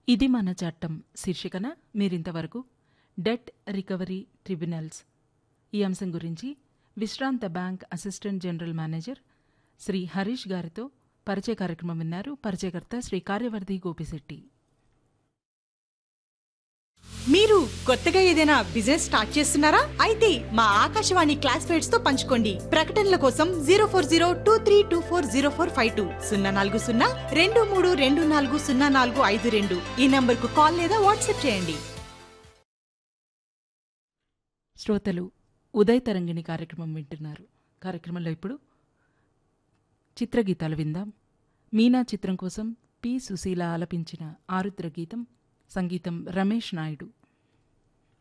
ఇది మన చట్టం శీర్షికన మీరింతవరకు డెట్ రికవరీ ట్రిబ్యునల్స్ ఈ అంశం గురించి విశ్రాంత bank assistant general manager Shri Harish గారితో పరిచయ కార్యక్రమం విన్నారు పరిచయకర్త శ్రీ కార్యవర్ధి గోపిశెట్టి మీరు కొత్తగా ఏదైనా బిజినెస్ స్టార్ట్ చేస్తున్నారా అయితే మా ఆకాశవాణి క్లాస్మేట్స్ తో పంచుకోండి ప్రకటనల కోసం zero four zero two three two four zero four five two సున్నా నాలుగు సున్నా రెండు మూడు రెండు నాలుగు సున్నా నాలుగు ఐదు రెండు ఈ నంబర్ కు కాల్ లేదా వాట్సాప్ చేయండి శ్రోతలు ఉదయ్ తరంగిణి కార్యక్రమం వింటున్నారు కార్యక్రమంలో ఇప్పుడు చిత్రగీతాలు విందాం మీనా చిత్రం కోసం పి సుశీల ఆలపించిన ఆరుద్ర గీతం సంగీతం రమేష్ నాయుడు